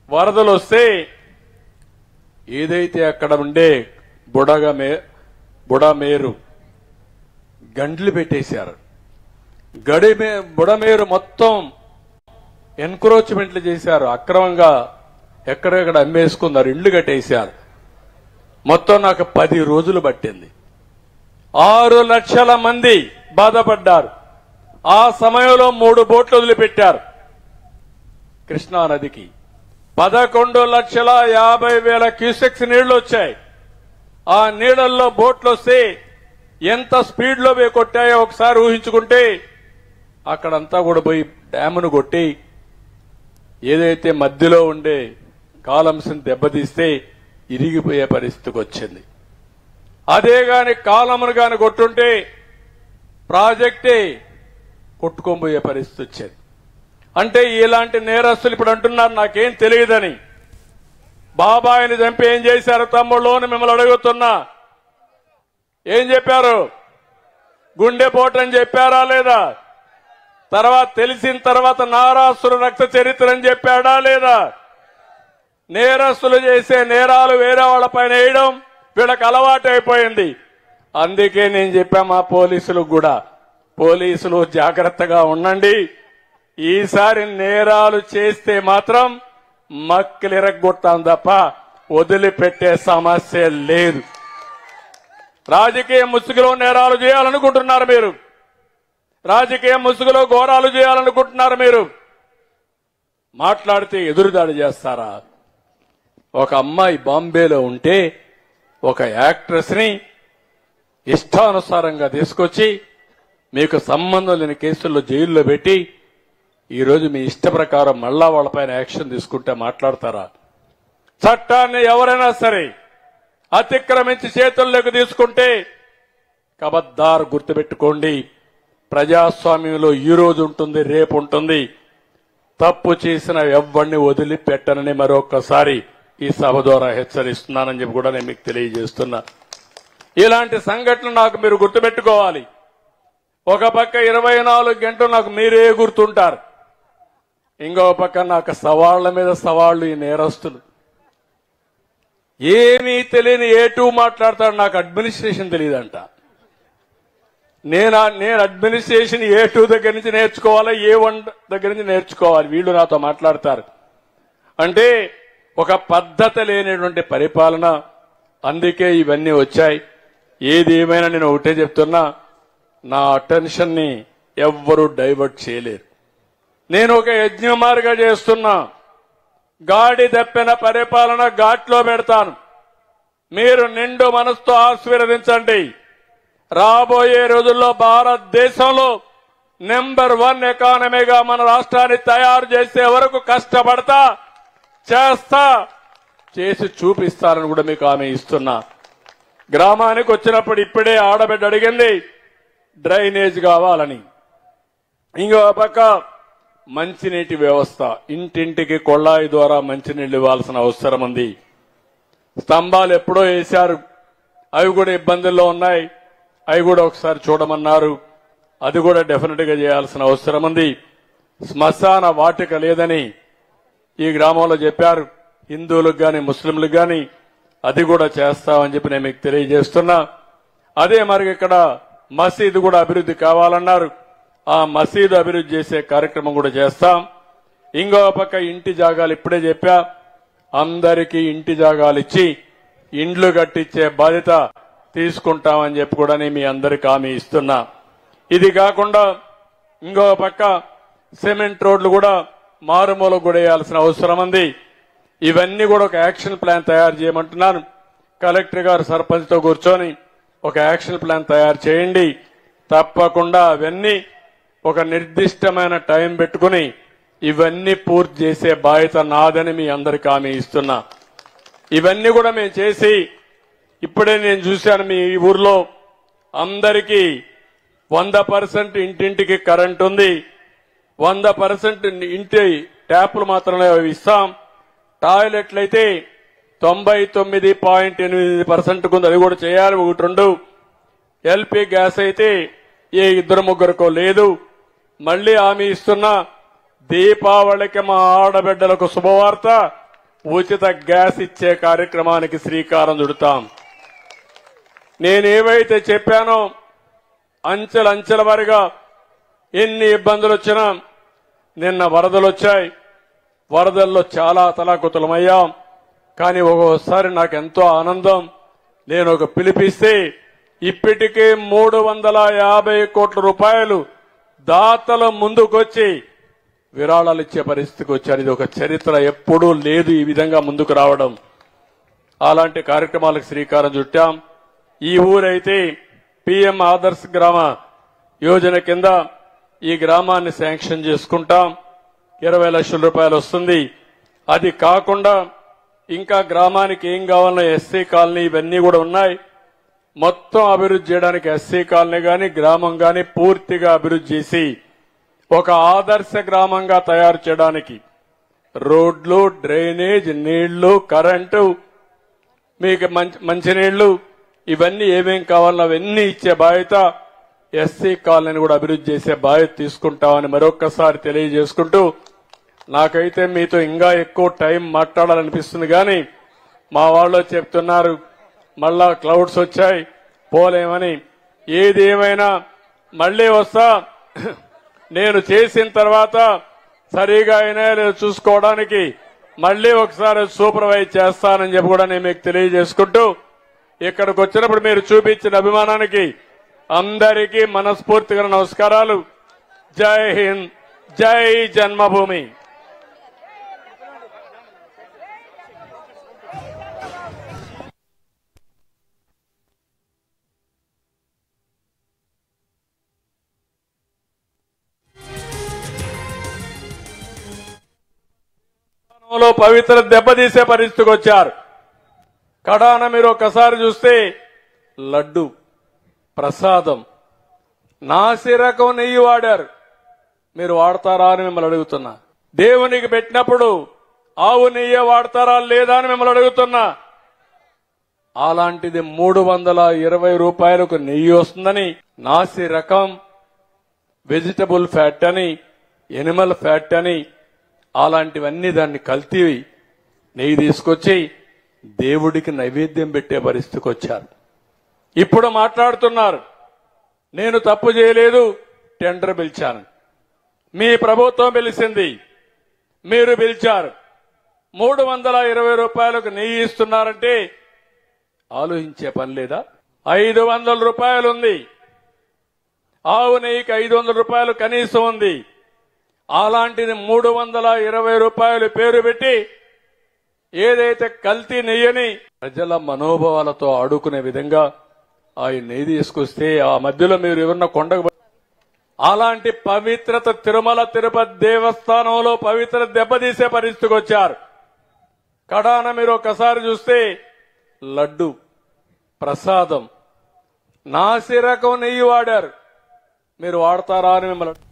వరదలు వస్తే ఏదైతే అక్కడ ఉండే బుడగమే బుడమేరు గండ్లు పెట్టేశారు గడిమే బుడమేరు మొత్తం ఎన్క్రోచ్మెంట్లు చేశారు అక్రమంగా ఎక్కడెక్కడ అమ్మేసుకున్నారు ఇళ్లు కట్టేశారు మొత్తం నాకు పది రోజులు పట్టింది ఆరు లక్షల మంది బాధపడ్డారు ఆ సమయంలో మూడు బోట్లు వదిలిపెట్టారు కృష్ణా నదికి పదకొండు లక్షల యాభై వేల క్యూసెక్స్ నీళ్లు వచ్చాయి ఆ నీళ్లలో బోట్లు వస్తే ఎంత స్పీడ్ లో పోయి కొట్టాయో ఒకసారి ఊహించుకుంటే అక్కడంతా కూడా పోయి డ్యామును కొట్టి ఏదైతే మధ్యలో ఉండే కాలమ్స్ని దెబ్బతీస్తే ఇరిగిపోయే పరిస్థితికి వచ్చింది అదే గాని కాలమును గాని కొట్టుంటే ప్రాజెక్టే కొట్టుకోబోయే పరిస్థితి వచ్చేది అంటే ఇలాంటి నేరస్తులు ఇప్పుడు అంటున్నారు నాకేం తెలియదని బాబాయిని చంపి ఏం చేశారు తమ్ముళ్ళు అని మిమ్మల్ని అడుగుతున్నా ఏం చెప్పారు గుండెపోటని చెప్పారా లేదా తర్వాత తెలిసిన తర్వాత నారాసురు రక్త చరిత్ర అని చెప్పాడా లేదా నేరస్తులు చేసే నేరాలు వేరే వాళ్ళ పైన వేయడం వీళ్ళకి అలవాటు అయిపోయింది అందుకే నేను చెప్పా మా పోలీసులకు కూడా పోలీసులు జాగ్రత్తగా ఉండండి ఈసారి నేరాలు చేస్తే మాత్రం మక్కలు ఇరగొట్టాం తప్ప వదిలిపెట్టే సమస్య లేదు రాజకీయ ముసుగులో నేరాలు చేయాలనుకుంటున్నారు మీరు రాజకీయ ముసుగులో ఘోరాలు చేయాలనుకుంటున్నారు మీరు మాట్లాడితే ఎదురుదాడి చేస్తారా ఒక అమ్మాయి బాంబేలో ఉంటే ఒక యాక్ట్రెస్ ని ఇష్టానుసారంగా తీసుకొచ్చి మీకు సంబంధం లేని కేసుల్లో జైల్లో పెట్టి ఈ రోజు మీ ఇష్ట ప్రకారం మళ్ళా వాళ్ళపైన యాక్షన్ తీసుకుంటే మాట్లాడతారా చట్టాన్ని ఎవరైనా సరే అతిక్రమించి చేతుల్లోకి తీసుకుంటే కబద్దార్ గుర్తుపెట్టుకోండి ప్రజాస్వామ్యంలో ఈ రోజు ఉంటుంది రేపు ఉంటుంది తప్పు చేసిన ఎవ్వడిని వదిలిపెట్టనని మరొకసారి ఈ సభ ద్వారా హెచ్చరిస్తున్నానని చెప్పి కూడా నేను మీకు తెలియజేస్తున్నా ఇలాంటి సంఘటనలు నాకు మీరు గుర్తుపెట్టుకోవాలి ఒక పక్క ఇరవై నాలుగు గంటలు నాకు మీరే గుర్తుంటారు ఇంకో పక్క నాకు సవాళ్ల మీద సవాళ్లు ఈ నేరస్తులు ఏమీ తెలియని ఏ టూ మాట్లాడతాడు నాకు అడ్మినిస్ట్రేషన్ తెలియదంట నేను నేను అడ్మినిస్ట్రేషన్ ఏ టూ దగ్గర నుంచి నేర్చుకోవాలి ఏ వన్ దగ్గర నుంచి నేర్చుకోవాలి వీళ్ళు నాతో మాట్లాడతారు అంటే ఒక పద్ధతి లేనటువంటి పరిపాలన అందుకే ఇవన్నీ వచ్చాయి ఏది ఏమైనా నేను ఒకటే చెప్తున్నా నా అటెన్షన్ ని ఎవ్వరూ డైవర్ట్ చేయలేరు నేను ఒక యజ్ఞమార్గా చేస్తున్నా గాడి దప్పిన పరిపాలన ఘాట్లో పెడతాను మీరు నిండు మనసుతో ఆశీర్వదించండి రాబోయే రోజుల్లో భారతదేశంలో నెంబర్ వన్ ఎకానమీగా మన రాష్ట్రాన్ని తయారు చేసే వరకు కష్టపడతా చేస్తా చేసి చూపిస్తారని కూడా మీకు ఆమె ఇస్తున్నా గ్రామానికి వచ్చినప్పుడు ఇప్పుడే ఆడబిడ్డ అడిగింది డ్రైనేజ్ కావాలని ఇంకో పక్క మంచినీటి వ్యవస్థ ఇంటింటికి కొళ్ళాయి ద్వారా మంచినీళ్ళు ఇవ్వాల్సిన అవసరం ఉంది స్తంభాలు ఎప్పుడో వేశారు అవి కూడా ఇబ్బందుల్లో ఉన్నాయి అవి కూడా ఒకసారి చూడమన్నారు అది కూడా డెఫినెట్ గా చేయాల్సిన అవసరం ఉంది శ్మశాన వాటిక లేదని ఈ గ్రామంలో చెప్పారు హిందువులకు గాని ముస్లింలకు గాని అది కూడా చేస్తామని చెప్పి నేను మీకు తెలియజేస్తున్నా అదే మరి ఇక్కడ మసీదు కూడా అభివృద్ధి కావాలన్నారు ఆ మసీదు అభివృద్ధి చేసే కార్యక్రమం కూడా చేస్తాం ఇంకో పక్క ఇంటి జాగాలు ఇప్పుడే చెప్పా అందరికీ ఇంటి జాగాలు ఇచ్చి ఇండ్లు కట్టించే బాధ్యత తీసుకుంటామని చెప్పి కూడా నేను మీ అందరికి హామీ ఇస్తున్నా ఇది కాకుండా ఇంకో పక్క సిమెంట్ రోడ్లు కూడా మారుమూల కూడా వేయాల్సిన అవసరం ఉంది ఇవన్నీ కూడా ఒక యాక్షన్ ప్లాన్ తయారు చేయమంటున్నాను కలెక్టర్ గారు సర్పంచ్ తో కూర్చొని ఒక యాక్షన్ ప్లాన్ తయారు చేయండి తప్పకుండా అవన్నీ ఒక నిర్దిష్టమైన టైం పెట్టుకుని ఇవన్నీ పూర్తి చేసే బాధ్యత నాదని మీ అందరికి హామీ ఇస్తున్నా ఇవన్నీ కూడా మేము చేసి ఇప్పుడే నేను చూశాను మీ ఊర్లో అందరికీ వంద పర్సెంట్ ఇంటింటికి కరెంట్ ఉంది వంద పర్సెంట్ ఇంటి ట్యాపులు మాత్రమే ఇస్తాం టాయిలెట్లు అయితే తొంభై తొమ్మిది పాయింట్ ఎనిమిది పర్సెంట్ ఉంది అది కూడా చేయాలి ఒకటి రెండు ఎల్పి గ్యాస్ అయితే ఏ ఇద్దరు ముగ్గురికో లేదు మళ్లీ హామీ ఇస్తున్నా దీపావళికి మా ఆడబిడ్డలకు శుభవార్త ఉచిత గ్యాస్ ఇచ్చే కార్యక్రమానికి శ్రీకారం చుడతాం నేనేవైతే చెప్పానో అంచెలంచెల వారిగా ఎన్ని ఇబ్బందులు వచ్చినా నిన్న వరదలు వచ్చాయి వరదల్లో చాలా తలాకుతలమయ్యాం కానీ ఒక్కోసారి నాకు ఎంతో ఆనందం నేను ఒక పిలిపిస్తే ఇప్పటికే మూడు వందల యాభై కోట్ల రూపాయలు దాతల ముందుకొచ్చి విరాళాలు ఇచ్చే పరిస్థితికి వచ్చారు ఇది ఒక చరిత్ర ఎప్పుడూ లేదు ఈ విధంగా ముందుకు రావడం అలాంటి కార్యక్రమాలకు శ్రీకారం చుట్టాం ఈ ఊరైతే పిఎం ఆదర్శ్ గ్రామ యోజన కింద ఈ గ్రామాన్ని శాంక్షన్ చేసుకుంటాం ఇరవై లక్షల రూపాయలు వస్తుంది అది కాకుండా ఇంకా గ్రామానికి ఏం కావాలన్నా ఎస్సీ కాలనీ ఇవన్నీ కూడా ఉన్నాయి మొత్తం అభివృద్ధి చేయడానికి ఎస్సీ కాలనీ గాని గ్రామం గాని పూర్తిగా అభివృద్ధి చేసి ఒక ఆదర్శ గ్రామంగా తయారు చేయడానికి రోడ్లు డ్రైనేజ్ నీళ్లు కరెంటు మీకు మంచి మంచినీళ్లు ఇవన్నీ ఏమేం కావాలో అవన్నీ ఇచ్చే బాధ్యత ఎస్సీ కాలనీని కూడా అభివృద్ధి చేసే బాధ్యత తీసుకుంటామని మరొక్కసారి తెలియజేసుకుంటూ నాకైతే మీతో ఇంకా ఎక్కువ టైం మాట్లాడాలనిపిస్తుంది కానీ మా వాళ్ళు చెప్తున్నారు మళ్ళా క్లౌడ్స్ వచ్చాయి పోలేమని ఏది ఏమైనా మళ్ళీ వస్తా నేను చేసిన తర్వాత సరిగా అయినా లేదో చూసుకోవడానికి మళ్ళీ ఒకసారి సూపర్వైజ్ చేస్తానని చెప్పి కూడా నేను మీకు తెలియజేసుకుంటూ ఇక్కడికి వచ్చినప్పుడు మీరు చూపించిన అభిమానానికి అందరికీ మనస్ఫూర్తిగా నమస్కారాలు జై హింద్ జై జన్మభూమి లో పవిత్ర దెబ్బతీసే పరిస్థితికి వచ్చారు కడాన మీరు ఒకసారి చూస్తే లడ్డు ప్రసాదం నాసి రకం నెయ్యి వాడారు మీరు వాడతారా అని మిమ్మల్ని అడుగుతున్నా దేవునికి పెట్టినప్పుడు ఆవు నెయ్యి వాడతారా లేదా అని మిమ్మల్ని అడుగుతున్నా అలాంటిది మూడు వందల ఇరవై రూపాయలకు నెయ్యి వస్తుందని నాసి రకం వెజిటబుల్ ఫ్యాట్ అని ఎనిమల్ ఫ్యాట్ అని అలాంటివన్నీ దాన్ని కల్తీ నెయ్యి తీసుకొచ్చి దేవుడికి నైవేద్యం పెట్టే పరిస్థితికి వచ్చారు ఇప్పుడు మాట్లాడుతున్నారు నేను తప్పు చేయలేదు టెండర్ పిలిచాను మీ ప్రభుత్వం పిలిచింది మీరు పిలిచారు మూడు వందల ఇరవై రూపాయలకు నెయ్యి ఇస్తున్నారంటే ఆలోచించే పని లేదా ఐదు వందల రూపాయలు ఉంది ఆవు నెయ్యికి ఐదు వందల రూపాయలు కనీసం ఉంది అలాంటిది మూడు వందల ఇరవై రూపాయలు పేరు పెట్టి ఏదైతే కల్తీ నెయ్యని ప్రజల మనోభావాలతో ఆడుకునే విధంగా ఆయన నెయ్యి తీసుకొస్తే ఆ మధ్యలో మీరు ఎవరన్నా కొండకు అలాంటి పవిత్రత తిరుమల తిరుపతి దేవస్థానంలో పవిత్ర దెబ్బతీసే పరిస్థితికి వచ్చారు కడాన మీరు ఒకసారి చూస్తే లడ్డు ప్రసాదం నాసి రకం నెయ్యి వాడారు మీరు వాడతారా అని మిమ్మల్ని